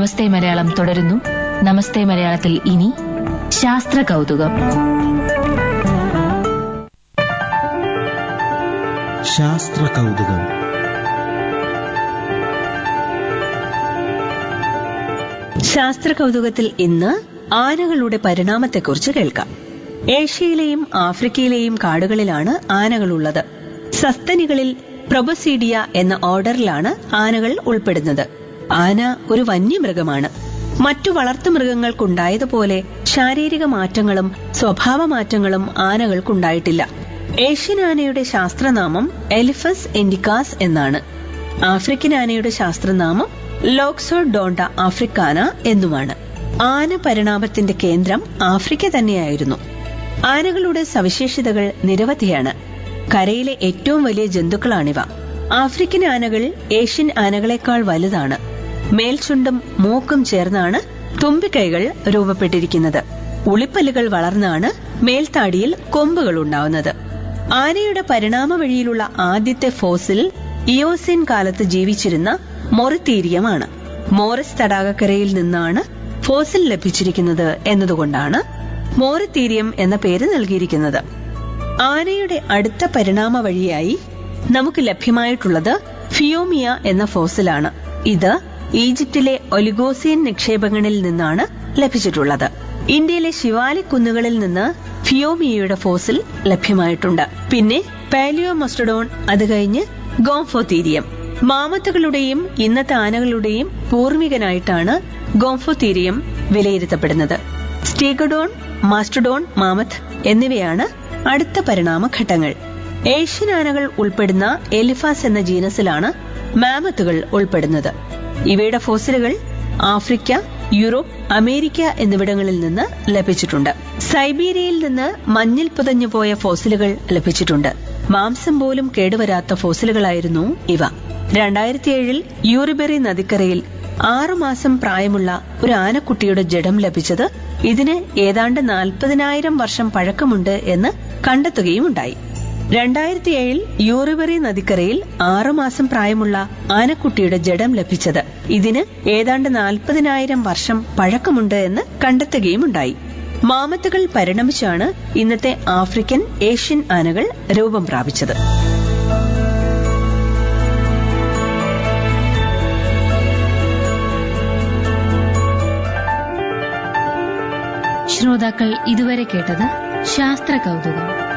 നമസ്തേ മലയാളം തുടരുന്നു നമസ്തേ മലയാളത്തിൽ ഇനി ശാസ്ത്ര കൗതുകം ശാസ്ത്ര കൗതുകം ശാസ്ത്ര കൗതുകത്തിൽ ഇന്ന് ആനകളുടെ പരിണാമത്തെക്കുറിച്ച് കേൾക്കാം ഏഷ്യയിലെയും ആഫ്രിക്കയിലെയും കാടുകളിലാണ് ആനകളുള്ളത് സസ്തനികളിൽ പ്രൊബസീഡിയ എന്ന ഓർഡറിലാണ് ആനകൾ ഉൾപ്പെടുന്നത് ആന ഒരു വന്യമൃഗമാണ് മറ്റു വളർത്തുമൃഗങ്ങൾക്കുണ്ടായതുപോലെ ശാരീരിക മാറ്റങ്ങളും സ്വഭാവ മാറ്റങ്ങളും ആനകൾക്കുണ്ടായിട്ടില്ല ഏഷ്യൻ ആനയുടെ ശാസ്ത്രനാമം എലിഫസ് ഇൻഡിക്കാസ് എന്നാണ് ആഫ്രിക്കൻ ആനയുടെ ശാസ്ത്രനാമം ലോക്സോഡോണ്ട ആഫ്രിക്കാന എന്നുമാണ് ആന പരിണാമത്തിന്റെ കേന്ദ്രം ആഫ്രിക്ക തന്നെയായിരുന്നു ആനകളുടെ സവിശേഷതകൾ നിരവധിയാണ് കരയിലെ ഏറ്റവും വലിയ ജന്തുക്കളാണിവ ആഫ്രിക്കൻ ആനകൾ ഏഷ്യൻ ആനകളെക്കാൾ വലുതാണ് മേൽചുണ്ടും മൂക്കും ചേർന്നാണ് തുമ്പിക്കൈകൾ രൂപപ്പെട്ടിരിക്കുന്നത് ഉളിപ്പല്ലുകൾ വളർന്നാണ് മേൽത്താടിയിൽ കൊമ്പുകൾ ഉണ്ടാവുന്നത് ആനയുടെ പരിണാമ വഴിയിലുള്ള ആദ്യത്തെ ഫോസിൽ ഇയോസിൻ കാലത്ത് ജീവിച്ചിരുന്ന മൊറിത്തീരിയമാണ് മോറിസ് തടാകക്കരയിൽ നിന്നാണ് ഫോസിൽ ലഭിച്ചിരിക്കുന്നത് എന്നതുകൊണ്ടാണ് മോറിത്തീരിയം എന്ന പേര് നൽകിയിരിക്കുന്നത് ആനയുടെ അടുത്ത പരിണാമ വഴിയായി നമുക്ക് ലഭ്യമായിട്ടുള്ളത് ഫിയോമിയ എന്ന ഫോസിലാണ് ഇത് ഈജിപ്തിലെ ഒലിഗോസിയൻ നിക്ഷേപങ്ങളിൽ നിന്നാണ് ലഭിച്ചിട്ടുള്ളത് ഇന്ത്യയിലെ ശിവാലിക് കുന്നുകളിൽ നിന്ന് ഫിയോമിയയുടെ ഫോസിൽ ലഭ്യമായിട്ടുണ്ട് പിന്നെ പാലിയോമസ്റ്റഡോൺ അത് കഴിഞ്ഞ് ഗോംഫോതീരിയം മാമത്തുകളുടെയും ഇന്നത്തെ ആനകളുടെയും പൂർവികനായിട്ടാണ് ഗോംഫോതീരിയം വിലയിരുത്തപ്പെടുന്നത് സ്റ്റീഗഡോൺ മാസ്റ്റഡോൺ മാമത്ത് എന്നിവയാണ് അടുത്ത പരിണാമ ഘട്ടങ്ങൾ ഏഷ്യൻ ആനകൾ ഉൾപ്പെടുന്ന എലിഫാസ് എന്ന ജീനസിലാണ് മാമത്തുകൾ ഉൾപ്പെടുന്നത് ഇവയുടെ ഫോസിലുകൾ ആഫ്രിക്ക യൂറോപ്പ് അമേരിക്ക എന്നിവിടങ്ങളിൽ നിന്ന് ലഭിച്ചിട്ടുണ്ട് സൈബീരിയയിൽ നിന്ന് മഞ്ഞിൽ പുതഞ്ഞുപോയ ഫോസിലുകൾ ലഭിച്ചിട്ടുണ്ട് മാംസം പോലും കേടുവരാത്ത ഫോസിലുകളായിരുന്നു ഇവ രണ്ടായിരത്തി ഏഴിൽ യൂറിബെറി നദിക്കരയിൽ ആറുമാസം പ്രായമുള്ള ഒരു ആനക്കുട്ടിയുടെ ജഡം ലഭിച്ചത് ഇതിന് ഏതാണ്ട് നാൽപ്പതിനായിരം വർഷം പഴക്കമുണ്ട് എന്ന് കണ്ടെത്തുകയുമുണ്ടായി രണ്ടായിരത്തി ഏഴിൽ യൂറിബറി നദിക്കരയിൽ ആറുമാസം പ്രായമുള്ള ആനക്കുട്ടിയുടെ ജഡം ലഭിച്ചത് ഇതിന് ഏതാണ്ട് നാൽപ്പതിനായിരം വർഷം പഴക്കമുണ്ട് എന്ന് കണ്ടെത്തുകയുമുണ്ടായി മാമത്തുകൾ പരിണമിച്ചാണ് ഇന്നത്തെ ആഫ്രിക്കൻ ഏഷ്യൻ ആനകൾ രൂപം പ്രാപിച്ചത് ശ്രോതാക്കൾ ഇതുവരെ കേട്ടത് ശാസ്ത്ര കൗതുകം